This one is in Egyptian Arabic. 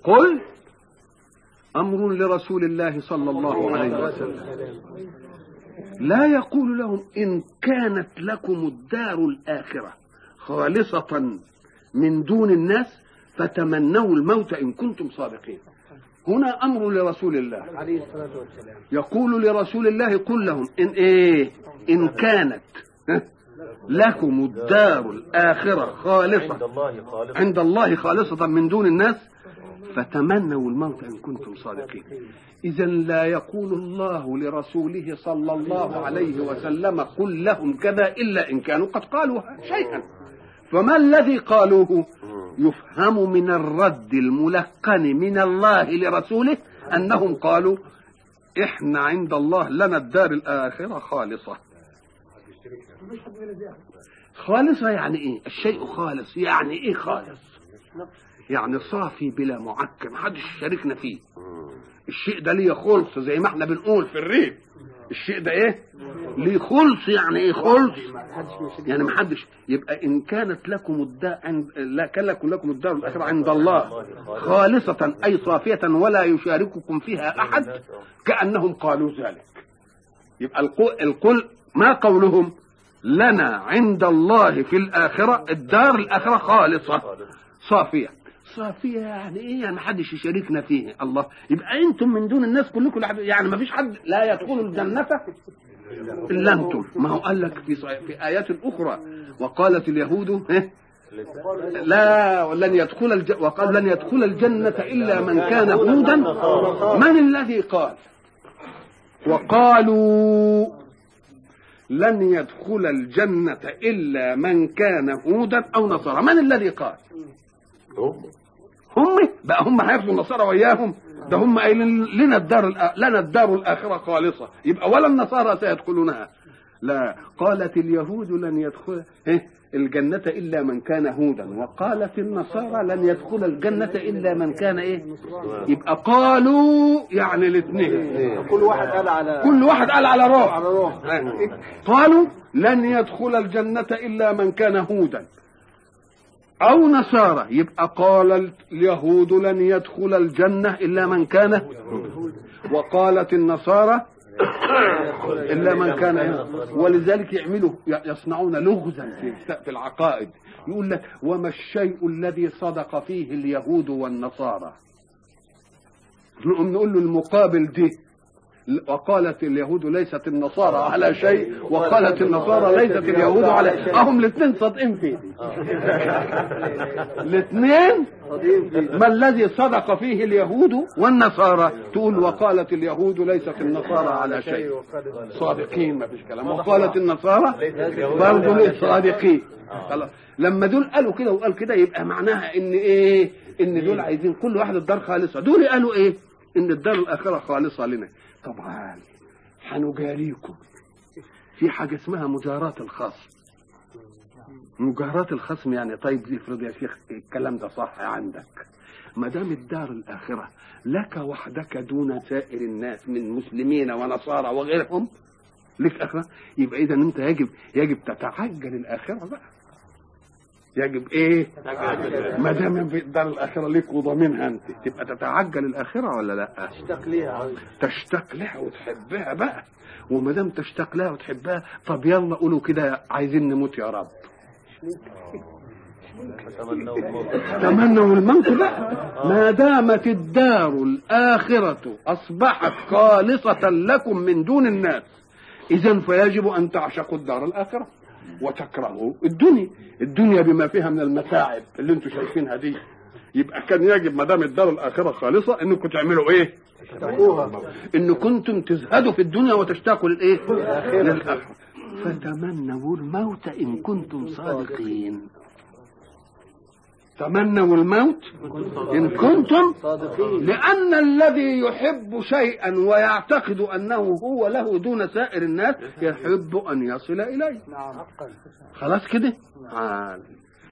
قل أمر لرسول الله صلى الله عليه وسلم لا يقول لهم إن كانت لكم الدار الآخرة خالصة من دون الناس فتمنوا الموت إن كنتم صادقين هنا أمر لرسول الله عليه الصلاة والسلام يقول لرسول الله قل لهم إن إيه إن كانت ها، لكم الدار الآخرة خالصة عند الله خالص عند الله خالصة من دون الناس فتمنوا الموت إن كنتم صادقين إذا لا يقول الله لرسوله صلى الله عليه وسلم قل لهم كذا إلا إن كانوا قد قالوا شيئا فما الذي قالوه يفهم من الرد الملقن من الله لرسوله أنهم قالوا إحنا عند الله لنا الدار الآخرة خالصة خالصة يعني إيه الشيء خالص يعني إيه خالص يعني صافي بلا معكر محدش يشاركنا فيه الشيء ده ليه خلص زي ما احنا بنقول في الريف الشيء ده ايه ليه خلص يعني ايه خلص يعني محدش يبقى ان كانت لكم الدار عند لا كان لكم لكم الدار الاخره عند الله خالصه اي صافيه ولا يشارككم فيها احد كانهم قالوا ذلك يبقى القول, القول ما قولهم لنا عند الله في الاخره الدار الاخره خالصه صافيه صافيه يعني ايه يعني محدش يشاركنا فيه الله يبقى انتم من دون الناس كلكم لحد يعني ما فيش حد لا يدخل الجنه الا انتم ما هو قال لك في صحيح في ايات اخرى وقالت اليهود إيه؟ لا ولن يدخل الج... وقال لن يدخل الجنة إلا من كان هودا من الذي قال وقالوا لن يدخل الجنة إلا من كان هودا أو نصارى من الذي قال هم هم بقى هم هياخدوا النصارى وياهم ده هم قايلين لنا الدار الآ- لنا الدار الاخره خالصه يبقى ولا النصارى سيدخلونها لا قالت اليهود لن يدخل إيه؟ الجنة إلا من كان هودا وقالت النصارى لن يدخل الجنة إلا من كان إيه يبقى قالوا يعني الاثنين كل واحد قال على كل واحد قال على روح على روح قالوا لن يدخل الجنة إلا من كان هودا أو نصارى يبقى قال اليهود لن يدخل الجنة إلا من كان وقالت النصارى إلا من كان ولذلك يعملوا يصنعون لغزا في في العقائد يقول لك وما الشيء الذي صدق فيه اليهود والنصارى نقوم نقول له المقابل دي وقالت اليهود ليست النصارى على شيء وقالت النصارى ليست اليهود على اهم الاثنين صادقين فيه الاثنين ما الذي صدق فيه اليهود والنصارى تقول وقالت اليهود ليست النصارى على شيء صادقين ما فيش كلام وقالت النصارى برضه ليه صادقين خلاص لما دول قالوا كده وقال كده يبقى معناها ان ايه ان دول عايزين كل واحد الدار خالصه دول قالوا ايه ان الدار الاخره خالصه لنا طبعا هنجاريكم في حاجه اسمها مجاراه الخصم مجاراه الخصم يعني طيب افرض يا شيخ الكلام ده صح عندك ما دام الدار الاخره لك وحدك دون سائر الناس من مسلمين ونصارى وغيرهم لك اخره يبقى اذا انت يجب يجب تتعجل الاخره بقى يجب ايه ما دام في الدار الاخره ليك وضامنها انت تبقى تتعجل الاخره ولا لا اشتاق ليها تشتاق لها وتحبها بقى وما دام تشتاق لها وتحبها طب يلا قولوا كده عايزين نموت يا رب تمنوا الموت تمنوا الموت بقى ما دامت الدار الآخرة أصبحت خالصة لكم من دون الناس إذا فيجب أن تعشقوا الدار الآخرة وتكرهوا الدنيا الدنيا بما فيها من المتاعب اللي انتم شايفينها دي يبقى كان يجب ما دام الدار الآخرة خالصة انكم تعملوا ايه؟ ان كنتم تزهدوا في الدنيا وتشتاقوا للايه؟ للآخرة فتمنوا الموت ان كنتم صادقين تمنوا الموت ان كنتم صادقين لأن الذي يحب شيئا ويعتقد أنه هو له دون سائر الناس يحب أن يصل إليه نعم حقا خلاص كده آه.